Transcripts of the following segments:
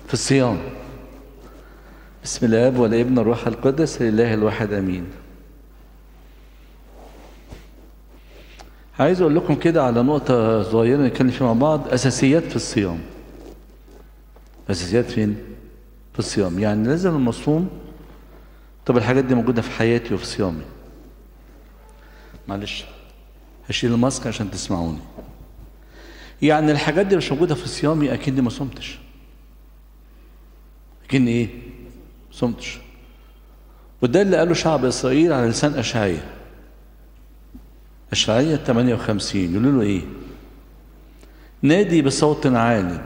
في الصيام بسم الاب والابن والروح القدس لله الواحد امين عايز اقول لكم كده على نقطه صغيره نتكلم فيها مع بعض اساسيات في الصيام اساسيات فين في الصيام يعني لازم المصوم طب الحاجات دي موجوده في حياتي وفي صيامي معلش هشيل الماسك عشان تسمعوني يعني الحاجات دي مش موجوده في صيامي اكني ما صمتش اكني ايه صمتش وده اللي قاله شعب اسرائيل على لسان اشعياء اشعياء 58 يقولوا له ايه نادي بصوت عال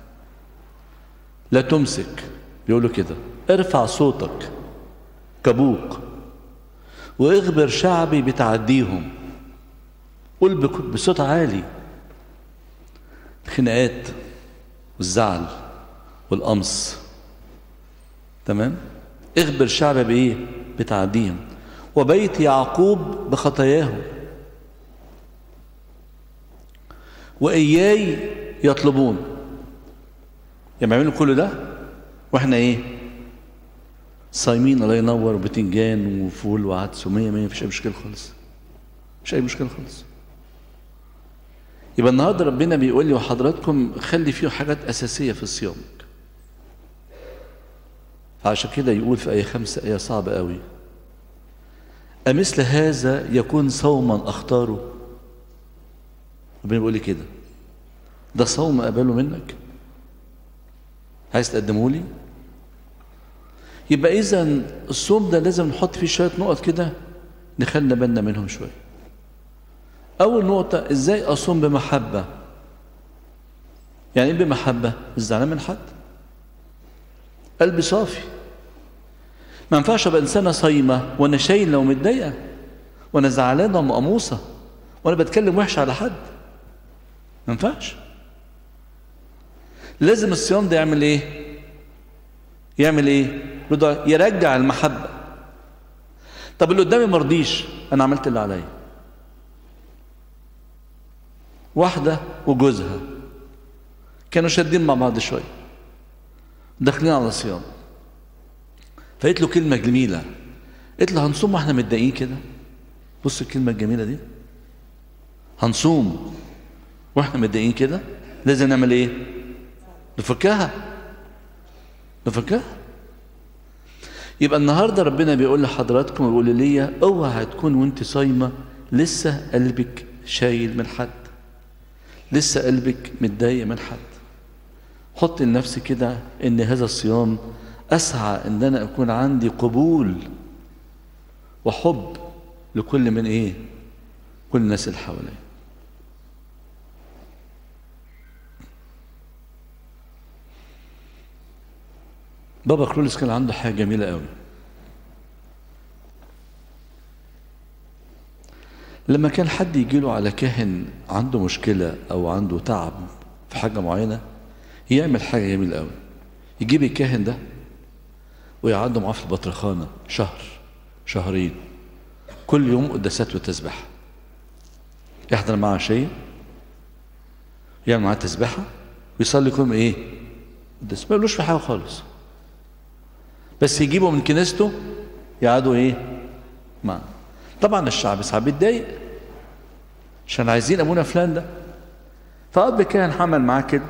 لا تمسك يقولوا كده ارفع صوتك كبوق واخبر شعبي بتعديهم قول بصوت عالي الخناقات والزعل والقمص تمام اخبر شعبي بايه بتعديهم وبيت يعقوب بخطاياهم واياي يطلبون يعني بيعملوا كل ده واحنا ايه صايمين الله ينور وبتنجان وفول وعدس ومية مية مفيش اي مشكله خالص مفيش اي مشكله خالص يبقى النهارده ربنا بيقول لي وحضراتكم خلي فيه حاجات اساسيه في صيامك عشان كده يقول في آية خمسة آية صعبة قوي أمثل هذا يكون صوما أختاره ربنا بيقول لي كده ده صوم أقبله منك عايز تقدمه لي يبقى إذا الصوم ده لازم نحط فيه شوية نقط كده نخلنا بالنا منهم شوية أول نقطة إزاي أصوم بمحبة يعني إيه بمحبة مش زعلان من حد قلبي صافي ما ينفعش ابقى انسانه صايمه وانا شايله ومتضايقه وانا زعلانه ومقموصه وانا بتكلم وحش على حد ما ينفعش لازم الصيام ده يعمل ايه يعمل ايه يرجع المحبه طب اللي قدامي مرضيش انا عملت اللي عليا واحده وجوزها كانوا شادين مع بعض شويه داخلين على صيام فقلت له كلمة جميلة قلت له هنصوم واحنا متضايقين كده بص الكلمة الجميلة دي هنصوم واحنا متضايقين كده لازم نعمل ايه نفكها نفكها يبقى النهارده ربنا بيقول لحضراتكم ويقول لي اوعى تكون وانت صايمه لسه قلبك شايل من حد لسه قلبك متضايق من حد حط لنفسي كده ان هذا الصيام اسعى ان انا اكون عندي قبول وحب لكل من ايه كل الناس اللي حواليا بابا كرولس كان عنده حاجه جميله قوي لما كان حد يجي له على كاهن عنده مشكله او عنده تعب في حاجه معينه يعمل حاجه جميله قوي يجيب الكاهن ده ويقعدوا معاه في البطرخانه شهر شهرين كل يوم قداسات وتسبيحه يحضر معاه عشيه يعمل معاه تسبيحه ويصلي كلهم ايه؟ قداس ما يقولوش في حاجه خالص بس يجيبوا من كنيسته يقعدوا ايه؟ معاه طبعا الشعب ساعات بيتضايق عشان عايزين ابونا فلان ده فاب كان حمل معاه كده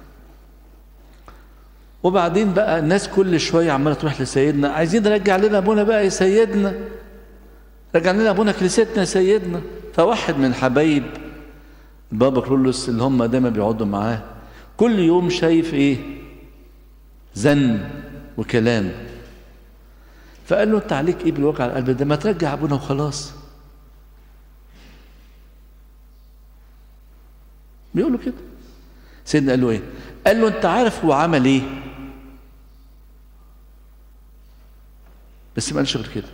وبعدين بقى الناس كل شويه عماله تروح لسيدنا عايزين نرجع لنا ابونا بقى يا سيدنا رجع لنا ابونا كنيستنا يا سيدنا فواحد من حبايب بابا كرولوس اللي هم دايما بيقعدوا معاه كل يوم شايف ايه زن وكلام فقال له انت عليك ايه بالوجع القلب ده ما ترجع ابونا وخلاص بيقولوا كده سيدنا قال له ايه قال له انت عارف هو عمل ايه بس ما قالش غير كده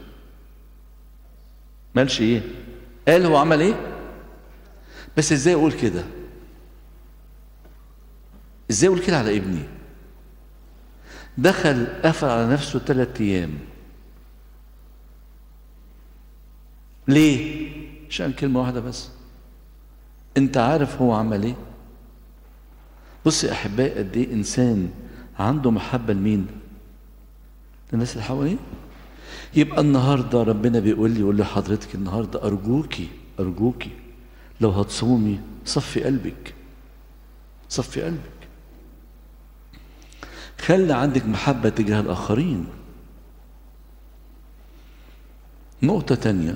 ما قالش ايه قال هو عمل ايه بس ازاي اقول كده ازاي اقول كده على ابني دخل قفل على نفسه ثلاث ايام ليه عشان كلمه واحده بس انت عارف هو عمل ايه بص يا احبائي قد ايه انسان عنده محبة لمين للناس اللي حواليه يبقى النهاردة ربنا بيقول لي يقول لي حضرتك النهاردة أرجوكي أرجوكي لو هتصومي صفي قلبك صفي قلبك خلي عندك محبة تجاه الآخرين نقطة تانية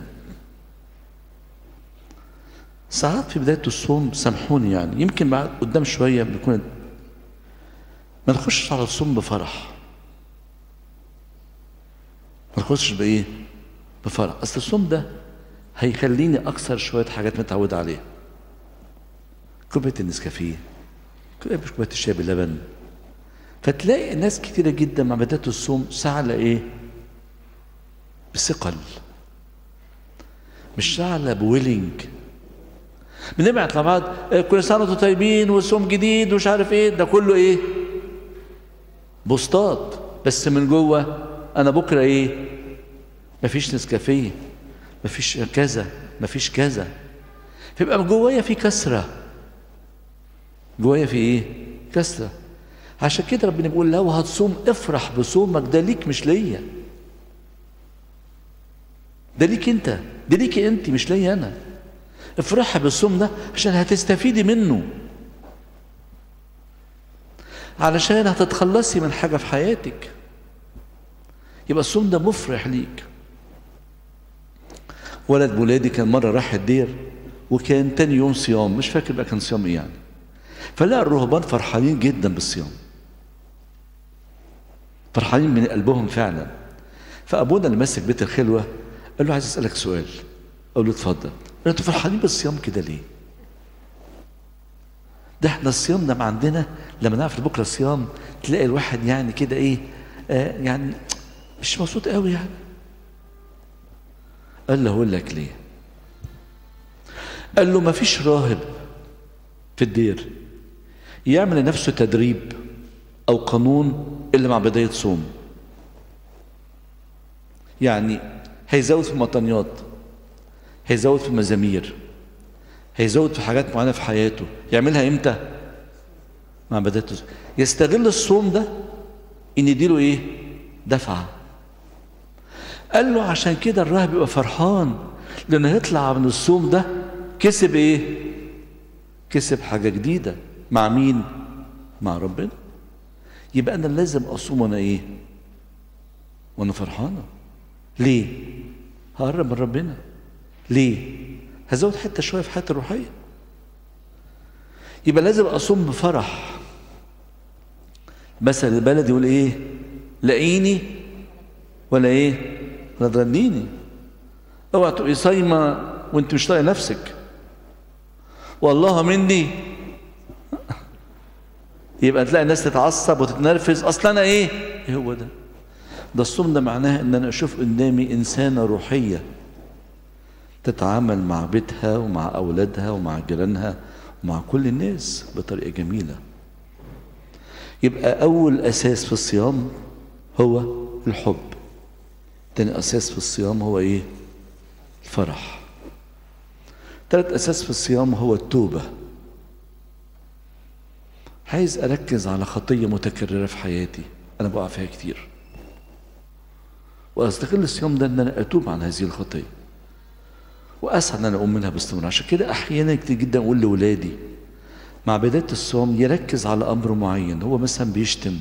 ساعات في بداية الصوم سامحوني يعني يمكن بعد قدام شوية بنكون ما نخشش على الصوم بفرح ما نخشش بإيه؟ بفرح أصل الصوم ده هيخليني أكثر شوية حاجات متعود عليها كوباية النسكافيه كوباية الشاي باللبن فتلاقي ناس كتيرة جدا مع بداية الصوم سعلة إيه؟ بثقل مش سعلة بويلنج بنبعت لبعض كل سنة وانتم طيبين وصوم جديد ومش عارف ايه ده كله ايه؟ بوستات بس من جوه انا بكره ايه؟ مفيش نسكافيه مفيش كذا مفيش كذا فيبقى جوايا في كسره جوايا في ايه؟ كسره عشان كده ربنا بيقول لو هتصوم افرح بصومك ده ليك مش ليا ده ليك انت ده ليكي انت مش ليا انا افرحي بالصوم ده عشان هتستفيدي منه علشان هتتخلصي من حاجه في حياتك يبقى الصوم ده مفرح ليك ولد بولادي كان مره راح الدير وكان تاني يوم صيام مش فاكر بقى كان صيام ايه يعني فلقى الرهبان فرحانين جدا بالصيام فرحانين من قلبهم فعلا فابونا اللي ماسك بيت الخلوه قال له عايز اسالك سؤال قال له اتفضل قال انتوا فرحانين بالصيام كده ليه ده احنا الصيام ده ما عندنا لما نعرف بكره الصيام تلاقي الواحد يعني كده ايه آه يعني مش مبسوط قوي يعني قال له اقول لك ليه قال له ما فيش راهب في الدير يعمل لنفسه تدريب او قانون الا مع بدايه صوم يعني هيزود في المطنيات هيزود في المزامير هيزود في حاجات معينه في حياته يعملها امتى مع بدايه الصوم يستغل الصوم ده ان يديله ايه دفعه قال له عشان كده الراهب يبقى فرحان لانه هيطلع من الصوم ده كسب ايه كسب حاجه جديده مع مين مع ربنا يبقى انا لازم اصوم وانا ايه وانا فرحانه ليه هقرب من ربنا ليه هزود حته شويه في حياتي الروحيه يبقى لازم اصوم بفرح مثل البلد يقول ايه لاقيني ولا ايه ولا تغنيني اوعى تبقي صايمه وانت مش طايقه نفسك والله مني يبقى تلاقي الناس تتعصب وتتنرفز اصل انا ايه ايه هو ده ده الصوم ده معناه ان انا اشوف قدامي انسانه روحيه تتعامل مع بيتها ومع اولادها ومع جيرانها ومع كل الناس بطريقه جميله يبقى اول اساس في الصيام هو الحب تاني اساس في الصيام هو ايه الفرح تالت اساس في الصيام هو التوبه عايز اركز على خطيه متكرره في حياتي انا بقع فيها كتير واستغل الصيام ده ان انا اتوب عن هذه الخطيه واسعى ان انا اقوم منها باستمرار عشان كده احيانا كتير جدا اقول لاولادي مع بدايه الصوم يركز على امر معين هو مثلا بيشتم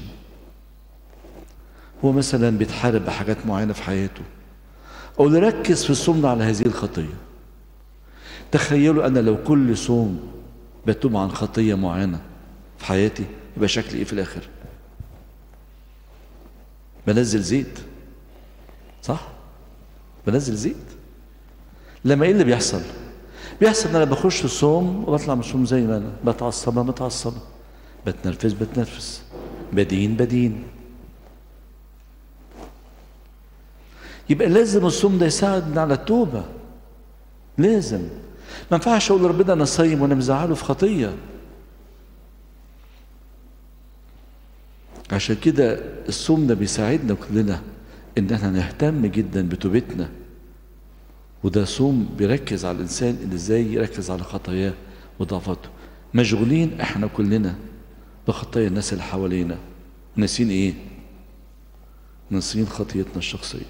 هو مثلا بيتحارب بحاجات معينه في حياته او نركز في الصوم ده على هذه الخطيه تخيلوا انا لو كل صوم بتوب عن خطيه معينه في حياتي يبقى شكلي ايه في الاخر بنزل زيت صح بنزل زيت لما ايه اللي بيحصل بيحصل ان انا بخش في الصوم وبطلع من الصوم زي ما انا بتعصبه متعصبه بتنرفز بتنرفز بدين بدين يبقى لازم الصوم ده يساعدنا على التوبه لازم ما ينفعش اقول لربنا انا صايم وانا مزعله في خطيه عشان كده الصوم ده بيساعدنا كلنا ان احنا نهتم جدا بتوبتنا وده صوم بيركز على الانسان اللي ازاي يركز على خطاياه وضعفاته مشغولين احنا كلنا بخطايا الناس اللي حوالينا ناسين ايه ناسين خطيتنا الشخصيه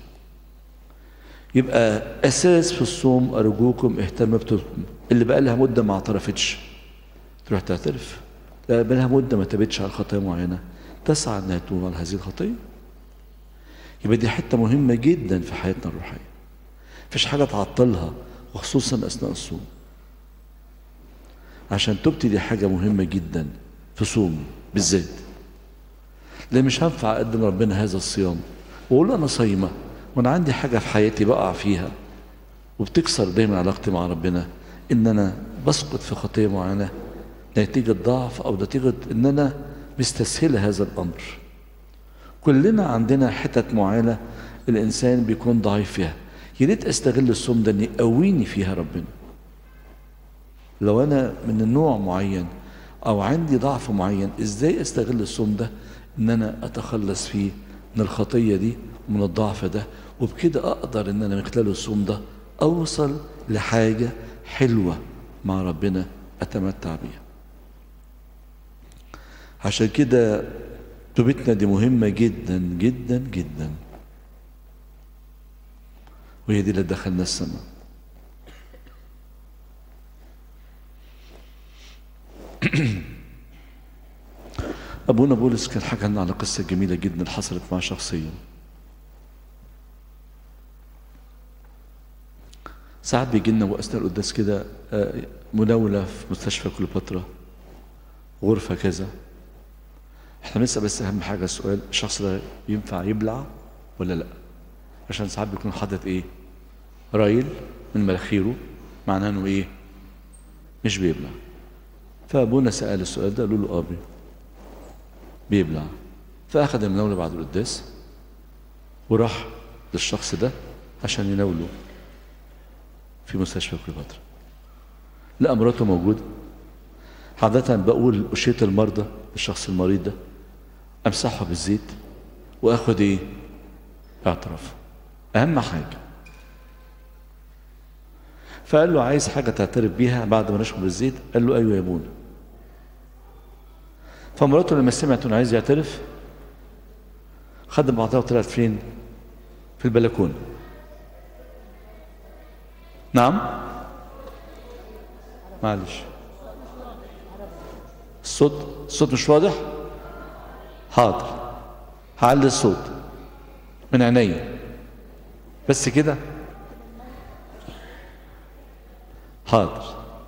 يبقى اساس في الصوم ارجوكم اهتم بتوبتكم اللي بقى لها مده ما اعترفتش تروح تعترف لا بقى لها مده ما تابتش على خطايا معينه تسعى انها تتوب على هذه الخطيه يبقى دي حته مهمه جدا في حياتنا الروحيه مفيش حاجه تعطلها وخصوصا اثناء الصوم عشان توبتي دي حاجه مهمه جدا في صوم بالذات لان مش هينفع اقدم ربنا هذا الصيام واقول له انا صايمه وانا عندي حاجه في حياتي بقع فيها وبتكسر دايما علاقتي مع ربنا ان انا بسقط في خطيه معينه نتيجه ضعف او نتيجه ان انا مستسهله هذا الامر كلنا عندنا حتت معينه الانسان بيكون ضعيف فيها يا ريت استغل الصوم ده ان يقويني فيها ربنا لو انا من النوع معين او عندي ضعف معين ازاي استغل الصوم ده ان انا اتخلص فيه من الخطيه دي ومن الضعف ده وبكده اقدر ان انا من خلال الصوم ده اوصل لحاجه حلوه مع ربنا اتمتع بيها عشان كده توبتنا دي مهمه جدا جدا جدا وهي دي اللي دخلنا السماء أبونا بولس كان حكى لنا على قصة جميلة جدا حصلت معاه شخصيا ساعات بيجي لنا وأثناء القداس كده آه، مناولة في مستشفى كليوباترا غرفة كذا احنا بنسأل بس أهم حاجة السؤال الشخص ده ينفع يبلع ولا لأ عشان ساعات بيكون حاطط إيه رايل من مناخيره معناه إنه إيه مش بيبلع فأبونا سأل السؤال ده قالوا له آه بي- بيبلع فأخذ المناولة بعد القداس وراح للشخص ده عشان يناوله في مستشفى كليوباترا لقى مراته موجودة عادة بقول أشية المرضى الشخص المريض ده أمسحه بالزيت وآخد إيه؟ اعتراف أهم حاجة فقال له عايز حاجة تعترف بيها بعد ما نشرب الزيت قال له أيوة يا ابونا فمراته لما سمعت انه عايز يعترف خد بعضها وطلعت فين؟ في البلكونه. نعم؟ معلش. الصوت الصوت مش واضح؟ حاضر. هعلي الصوت من عينيا. بس كده؟ حاضر.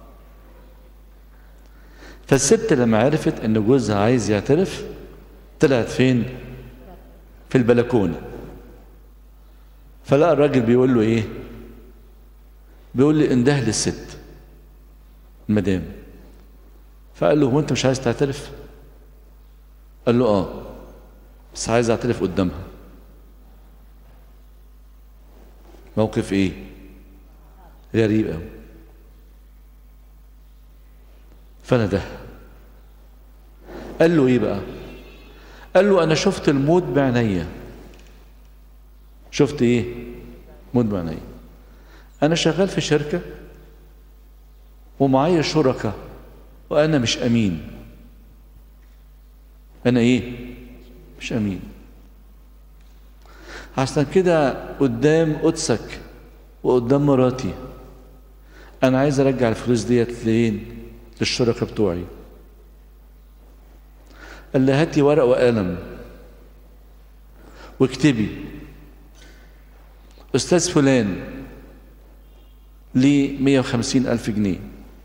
فالست لما عرفت ان جوزها عايز يعترف طلعت فين في البلكونه فلقى الراجل بيقول له ايه بيقول لي انده للست المدام فقال له هو انت مش عايز تعترف قال له اه بس عايز اعترف قدامها موقف ايه غريب قوي فنده قال له ايه بقى قال له انا شفت الموت بعينيا شفت ايه موت بعينيا انا شغال في شركه ومعايا شركاء وانا مش امين انا ايه مش امين عشان كده قدام قدسك وقدام مراتي انا عايز ارجع الفلوس ديت لين للشركاء بتوعي قال لي هاتي ورق وقلم واكتبي أستاذ فلان ليه 150 ألف جنيه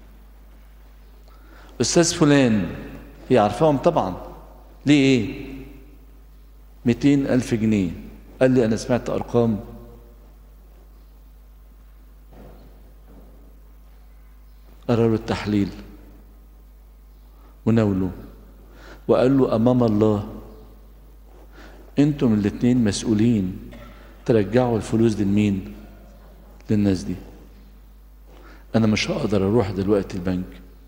أستاذ فلان هي عارفاهم طبعا ليه إيه 200 ألف جنيه قال لي أنا سمعت أرقام قرروا التحليل وناولوا وقال له امام الله انتم الاثنين مسؤولين ترجعوا الفلوس دي لمين للناس دي انا مش هقدر اروح دلوقتي البنك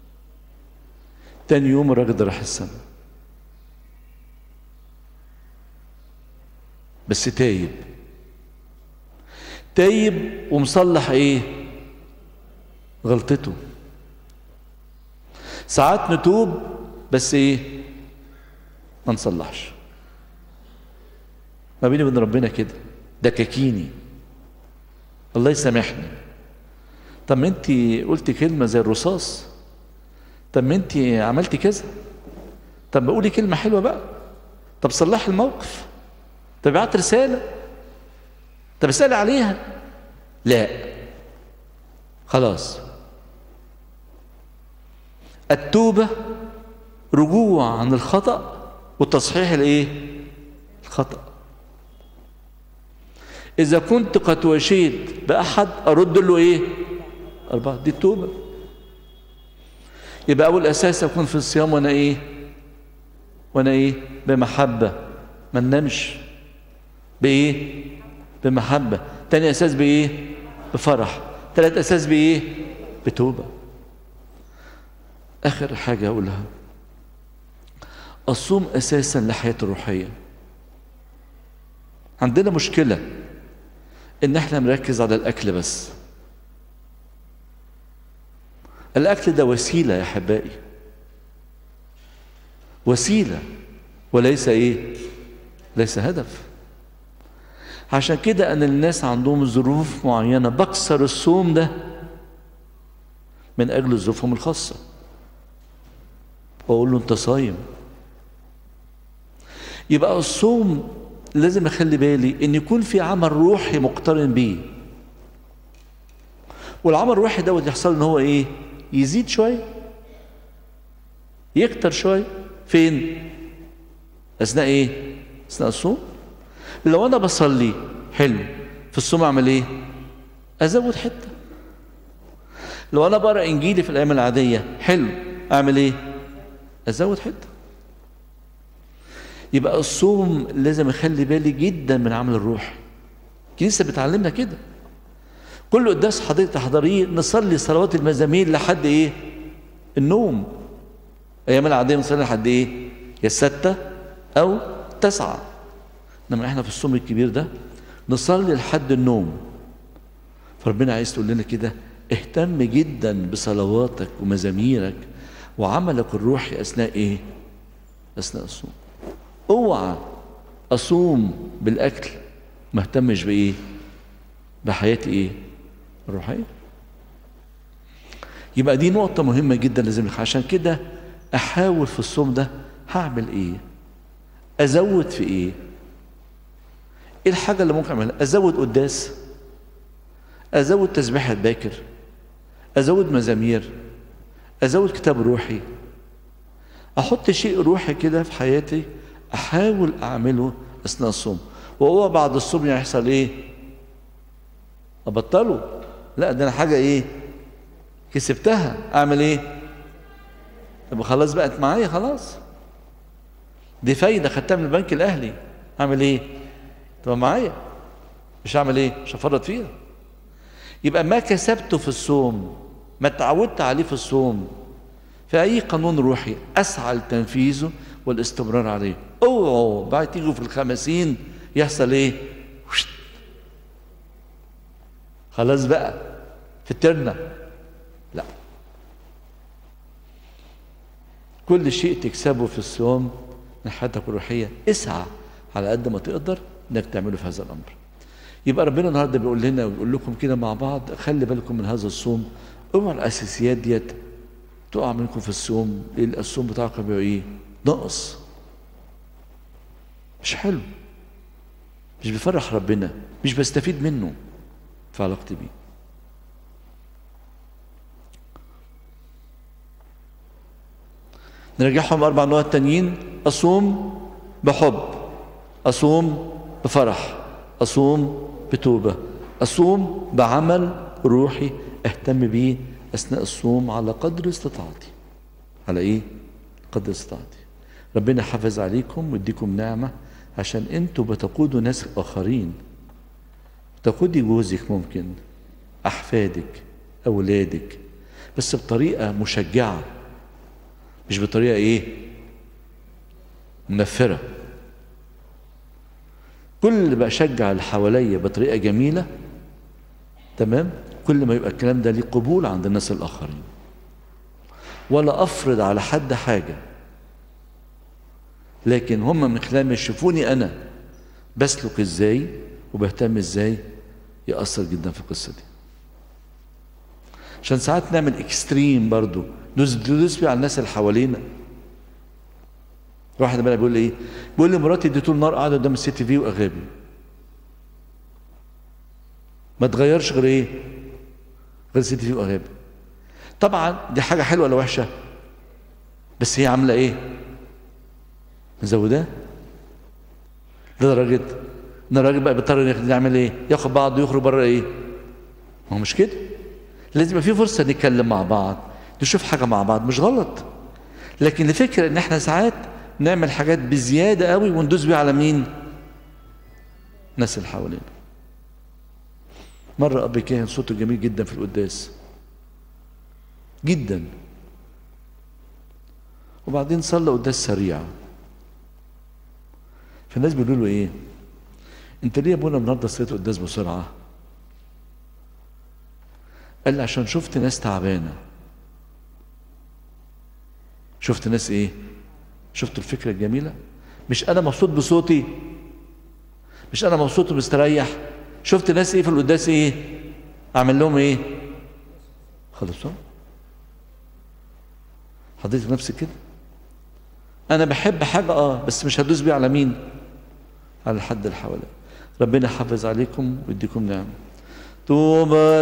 تاني يوم الراجل ده راح السما بس تايب تايب ومصلح ايه غلطته ساعات نتوب بس ايه ما نصلحش ما بيني وبين ربنا كده ده كاكيني الله يسامحني طب ما انت قلت كلمه زي الرصاص طب ما انت عملتي كذا طب قولي كلمه حلوه بقى طب صلحي الموقف طب ابعت رساله طب اسالي عليها لا خلاص التوبه رجوع عن الخطا وتصحيح الايه الخطا إذا كنت قد وشيت بأحد أرد له إيه؟ أربعة دي التوبة يبقى أول أساس أكون في الصيام وأنا إيه؟ وأنا إيه؟ بمحبة ما ننامش بإيه؟ بمحبة تاني أساس بإيه؟ بفرح تالت أساس بإيه؟ بتوبة آخر حاجة أقولها الصوم أساسا لحياة الروحية عندنا مشكلة ان احنا نركز على الاكل بس الاكل ده وسيله يا احبائي وسيله وليس ايه ليس هدف عشان كده ان الناس عندهم ظروف معينه بكسر الصوم ده من اجل ظروفهم الخاصه واقول له انت صايم يبقى الصوم لازم اخلي بالي ان يكون في عمل روحي مقترن بيه والعمل الروحي دوت يحصل ان هو ايه يزيد شويه يكتر شويه فين اثناء ايه اثناء الصوم لو انا بصلي حلو في الصوم اعمل ايه ازود حته لو انا بقرا انجيلي في الايام العاديه حلو اعمل ايه ازود حته يبقى الصوم لازم اخلي بالي جدا من عمل الروح الكنيسه بتعلمنا كده كل قداس حضرتك تحضريه نصلي صلوات المزامير لحد ايه النوم ايام العاديه بنصلي لحد ايه يا ستة او تسعة انما احنا في الصوم الكبير ده نصلي لحد النوم فربنا عايز تقول لنا كده اهتم جدا بصلواتك ومزاميرك وعملك الروحي اثناء ايه اثناء الصوم اوعى اصوم بالاكل ما اهتمش بايه بحياتي ايه الروحيه يبقى دي نقطة مهمة جدا لازم عشان كده أحاول في الصوم ده هعمل إيه؟ أزود في إيه؟ إيه الحاجة اللي ممكن أعملها؟ أزود قداس أزود تسبيحة باكر أزود مزامير أزود كتاب روحي أحط شيء روحي كده في حياتي أحاول أعمله أثناء الصوم وهو بعد الصوم يحصل إيه؟ أبطله لا ده أنا حاجة إيه؟ كسبتها أعمل إيه؟ طب خلاص بقت معايا خلاص دي فايدة خدتها من البنك الأهلي أعمل إيه؟ تبقى معايا مش هعمل إيه؟ مش هفرط فيها يبقى ما كسبته في الصوم ما اتعودت عليه في الصوم في أي قانون روحي أسعى لتنفيذه والاستمرار عليه اوعوا بعد تيجوا في الخمسين يحصل ايه خلاص بقى في الترنة لا كل شيء تكسبه في الصوم من حياتك الروحية اسعى على قد ما تقدر انك تعمله في هذا الامر يبقى ربنا النهارده بيقول لنا ويقول لكم كده مع بعض خلي بالكم من هذا الصوم اوعوا الاساسيات ديت تقع منكم في الصوم لان الصوم بتاعكم بيبقى ايه؟ ناقص مش حلو مش بيفرح ربنا مش بستفيد منه في علاقتي بيه نرجعهم أربع نقط تانيين أصوم بحب أصوم بفرح أصوم بتوبة أصوم بعمل روحي أهتم بيه أثناء الصوم على قدر استطاعتي على إيه؟ قدر استطاعتي ربنا يحافظ عليكم ويديكم نعمة عشان انتوا بتقودوا ناس آخرين تقودي جوزك ممكن أحفادك أولادك بس بطريقة مشجعة مش بطريقة إيه منفرة كل اللي بشجع اللي حواليا بطريقة جميلة تمام كل ما يبقى الكلام ده ليه قبول عند الناس الآخرين ولا أفرض على حد حاجة لكن هم من خلال ما يشوفوني أنا بسلك ازاي وبهتم ازاي يأثر جدا في القصة دي عشان ساعات نعمل اكستريم برضو ندوس ندوس بيه على الناس اللي حوالينا واحد بقى بيقول لي ايه بيقول لي مراتي دي طول النهار قاعده قدام السي تي في واغابي ما تغيرش غير ايه غير السي تي في واغابي طبعا دي حاجه حلوه ولا وحشه بس هي عامله ايه مزوداه لدرجه ان الراجل بقى بيضطر يعمل ايه ياخد بعضه ويخرج بره ايه ما هو مش كده لازم يبقى في فرصه نتكلم مع بعض نشوف حاجه مع بعض مش غلط لكن الفكره ان احنا ساعات نعمل حاجات بزياده قوي وندوس بيها على مين الناس اللي حوالينا مره اب كاهن صوته جميل جدا في القداس جدا وبعدين صلى قداس سريع فالناس بيقولوا له ايه انت ليه يا ابونا النهارده صليت قداس بسرعه قال لي عشان شفت ناس تعبانه شفت ناس ايه شفت الفكره الجميله مش انا مبسوط بصوتي مش انا مبسوط ومستريح شفت ناس ايه في القداس ايه اعمل لهم ايه خلصوا حضرتك نفسك كده انا بحب حاجه اه بس مش هدوس بيها على مين على الحد اللي حواليا ربنا يحافظ عليكم ويديكم نعم طوبى